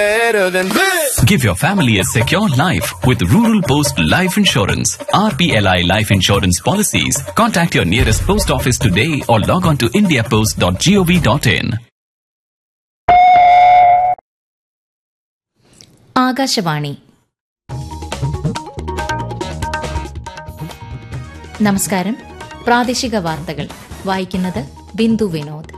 better than this. Give your family a secure life with Rural Post Life Insurance. RPLI Life Insurance policies. Contact your nearest post office today or log on to indiapost.gov.in. Akashvani നമസ്കാരം പ്രാദേശിക വാർത്തകൾ വായിക്കുന്നത് ബിന്ദു വിനോദ്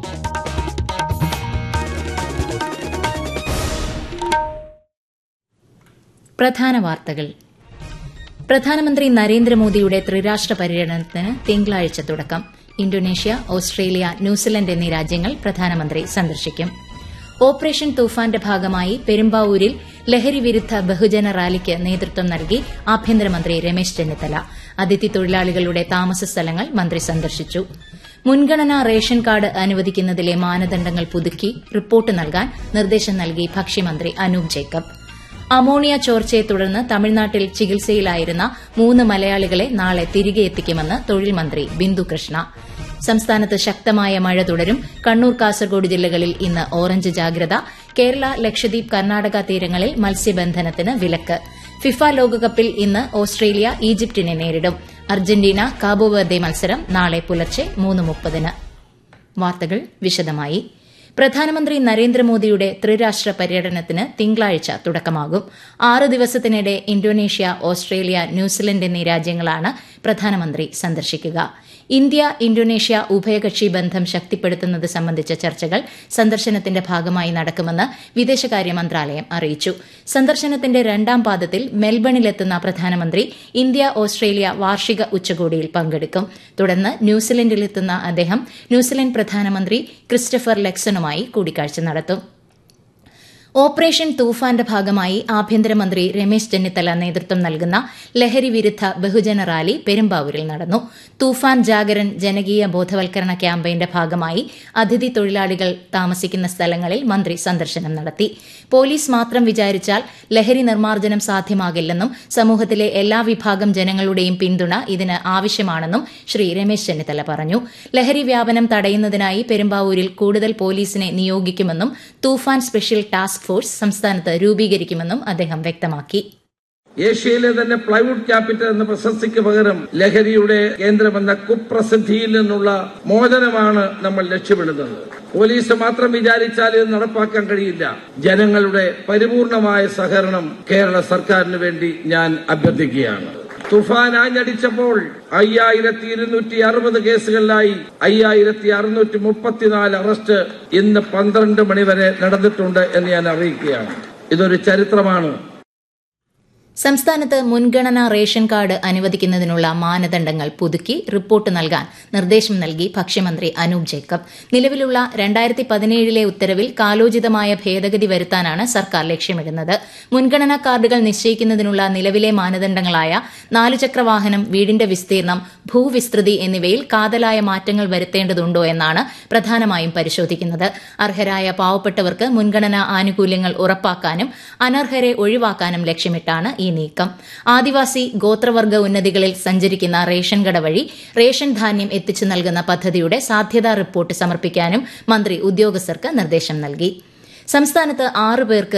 പ്രധാന വാർത്തകൾ പ്രധാനമന്ത്രി നരേന്ദ്രമോദിയുടെ ത്രിരാഷ്ട്ര പര്യടനത്തിന് തിങ്കളാഴ്ച തുടക്കം ഇന്തോനേഷ്യ ഓസ്ട്രേലിയ ന്യൂസിലൻഡ് എന്നീ രാജ്യങ്ങൾ പ്രധാനമന്ത്രി സന്ദർശിക്കും ഓപ്പറേഷൻ തൂഫാന്റെ ഭാഗമായി പെരുമ്പാവൂരിൽ ലഹരി വിരുദ്ധ ബഹുജന റാലിക്ക് നേതൃത്വം നൽകി ആഭ്യന്തരമന്ത്രി രമേശ് ചെന്നിത്തല അതിഥി തൊഴിലാളികളുടെ താമസ സ്ഥലങ്ങൾ മന്ത്രി സന്ദർശിച്ചു മുൻഗണനാ റേഷൻ കാർഡ് അനുവദിക്കുന്നതിലെ മാനദണ്ഡങ്ങൾ പുതുക്കി റിപ്പോർട്ട് നൽകാൻ നിർദ്ദേശം നൽകി ഭക്ഷ്യമന്ത്രി അനൂപ് ജേക്കബ് അമോണിയ ചോർച്ചയെ തുടർന്ന് തമിഴ്നാട്ടിൽ ചികിത്സയിലായിരുന്ന മൂന്ന് മലയാളികളെ നാളെ തിരികെ എത്തിക്കുമെന്ന് തൊഴിൽ മന്ത്രി ബിന്ദു കൃഷ്ണ സംസ്ഥാനത്ത് ശക്തമായ മഴ തുടരും കണ്ണൂർ കാസർഗോഡ് ജില്ലകളിൽ ഇന്ന് ഓറഞ്ച് ജാഗ്രത കേരള ലക്ഷദ്വീപ് കർണാടക തീരങ്ങളിൽ മത്സ്യബന്ധനത്തിന് വിലക്ക് ഫിഫ ലോകകപ്പിൽ ഇന്ന് ഓസ്ട്രേലിയ ഈജിപ്തിനെ നേരിടും അർജന്റീന കാബോവർദെ മത്സരം നാളെ പുലർച്ചെ മൂന്ന് മുപ്പതിന് വാർത്തകൾ വിശദമായി പ്രധാനമന്ത്രി നരേന്ദ്രമോദിയുടെ ത്രിരാഷ്ട്ര പര്യടനത്തിന് തിങ്കളാഴ്ച തുടക്കമാകും ആറ് ദിവസത്തിനിടെ ഇന്തോനേഷ്യ ഓസ്ട്രേലിയ ന്യൂസിലൻഡ് എന്നീ രാജ്യങ്ങളാണ് പ്രധാനമന്ത്രി സന്ദർശിക്കുക ഇന്ത്യ ഇന്തോനേഷ്യ ഉഭയകക്ഷി ബന്ധം ശക്തിപ്പെടുത്തുന്നത് സംബന്ധിച്ച ചർച്ചകൾ സന്ദർശനത്തിന്റെ ഭാഗമായി നടക്കുമെന്ന് വിദേശകാര്യ മന്ത്രാലയം അറിയിച്ചു സന്ദർശനത്തിന്റെ രണ്ടാം പാദത്തിൽ മെൽബണിലെത്തുന്ന പ്രധാനമന്ത്രി ഇന്ത്യ ഓസ്ട്രേലിയ വാർഷിക ഉച്ചകോടിയിൽ പങ്കെടുക്കും തുടർന്ന് ന്യൂസിലൻഡിലെത്തുന്ന അദ്ദേഹം ന്യൂസിലൻഡ് പ്രധാനമന്ത്രി ക്രിസ്റ്റഫർ ലെക്സണുമായി കൂടിക്കാഴ്ച നടത്തും ഓപ്പറേഷൻ തൂഫാന്റെ ഭാഗമായി ആഭ്യന്തരമന്ത്രി രമേശ് ചെന്നിത്തല നേതൃത്വം നൽകുന്ന ലഹരി വിരുദ്ധ ബഹുജന റാലി പെരുമ്പാവൂരിൽ നടന്നു തൂഫാൻ ജാഗരൻ ജനകീയ ബോധവൽക്കരണ ക്യാമ്പയിന്റെ ഭാഗമായി അതിഥി തൊഴിലാളികൾ താമസിക്കുന്ന സ്ഥലങ്ങളിൽ മന്ത്രി സന്ദർശനം നടത്തി പോലീസ് മാത്രം വിചാരിച്ചാൽ ലഹരി നിർമ്മാർജ്ജനം സാധ്യമാകില്ലെന്നും സമൂഹത്തിലെ എല്ലാ വിഭാഗം ജനങ്ങളുടെയും പിന്തുണ ഇതിന് ആവശ്യമാണെന്നും ശ്രീ രമേശ് ചെന്നിത്തല പറഞ്ഞു ലഹരി വ്യാപനം തടയുന്നതിനായി പെരുമ്പാവൂരിൽ കൂടുതൽ പോലീസിനെ നിയോഗിക്കുമെന്നും തൂഫാൻ സ്പെഷ്യൽ ടാസ്ക് ഫോഴ്സ് സംസ്ഥാനത്ത് രൂപീകരിക്കുമെന്നും അദ്ദേഹം വ്യക്തമാക്കി ഏഷ്യയിലെ തന്നെ പ്ലൈവുഡ് ക്യാപിറ്റൽ എന്ന പ്രശസ്തിക്ക് പകരം ലഹരിയുടെ കേന്ദ്രമെന്ന കുപ്രസിദ്ധിയിൽ നിന്നുള്ള മോചനമാണ് നമ്മൾ ലക്ഷ്യമിടുന്നത് പോലീസ് മാത്രം വിചാരിച്ചാൽ ഇത് നടപ്പാക്കാൻ കഴിയില്ല ജനങ്ങളുടെ പരിപൂർണമായ സഹകരണം കേരള സർക്കാരിന് വേണ്ടി ഞാൻ അഭ്യർത്ഥിക്കുകയാണ് തുഫാൻ ആഞ്ഞടിച്ചപ്പോൾ അയ്യായിരത്തി ഇരുന്നൂറ്റി അറുപത് കേസുകളിലായി അയ്യായിരത്തി അറുന്നൂറ്റി മുപ്പത്തിനാല് അറസ്റ്റ് ഇന്ന് പന്ത്രണ്ട് മണിവരെ നടന്നിട്ടുണ്ട് എന്ന് ഞാൻ അറിയിക്കുകയാണ് ഇതൊരു ചരിത്രമാണ് സംസ്ഥാനത്ത് മുൻഗണനാ റേഷൻ കാർഡ് അനുവദിക്കുന്നതിനുള്ള മാനദണ്ഡങ്ങൾ പുതുക്കി റിപ്പോർട്ട് നൽകാൻ നിർദ്ദേശം നൽകി ഭക്ഷ്യമന്ത്രി അനൂപ് ജേക്കബ് നിലവിലുള്ള രണ്ടായിരത്തി പതിനേഴിലെ ഉത്തരവിൽ കാലോചിതമായ ഭേദഗതി വരുത്താനാണ് സർക്കാർ ലക്ഷ്യമിടുന്നത് മുൻഗണനാ കാർഡുകൾ നിശ്ചയിക്കുന്നതിനുള്ള നിലവിലെ മാനദണ്ഡങ്ങളായ നാലുചക്ര വാഹനം വീടിന്റെ വിസ്തീർണം ഭൂവിസ്തൃതി എന്നിവയിൽ കാതലായ മാറ്റങ്ങൾ വരുത്തേണ്ടതുണ്ടോ എന്നാണ് പ്രധാനമായും പരിശോധിക്കുന്നത് അർഹരായ പാവപ്പെട്ടവർക്ക് മുൻഗണനാ ആനുകൂല്യങ്ങൾ ഉറപ്പാക്കാനും അനർഹരെ ഒഴിവാക്കാനും ലക്ഷ്യമിട്ടാണ് ഈ നീക്കം ആദിവാസി ഗോത്രവർഗ ഉന്നതികളിൽ സഞ്ചരിക്കുന്ന റേഷൻ കട വഴി റേഷൻ ധാന്യം എത്തിച്ചു നൽകുന്ന പദ്ധതിയുടെ സാധ്യതാ റിപ്പോർട്ട് സമർപ്പിക്കാനും മന്ത്രി ഉദ്യോഗസ്ഥർക്ക് നിർദ്ദേശം നൽകി സംസ്ഥാനത്ത് ആറ് പേർക്ക്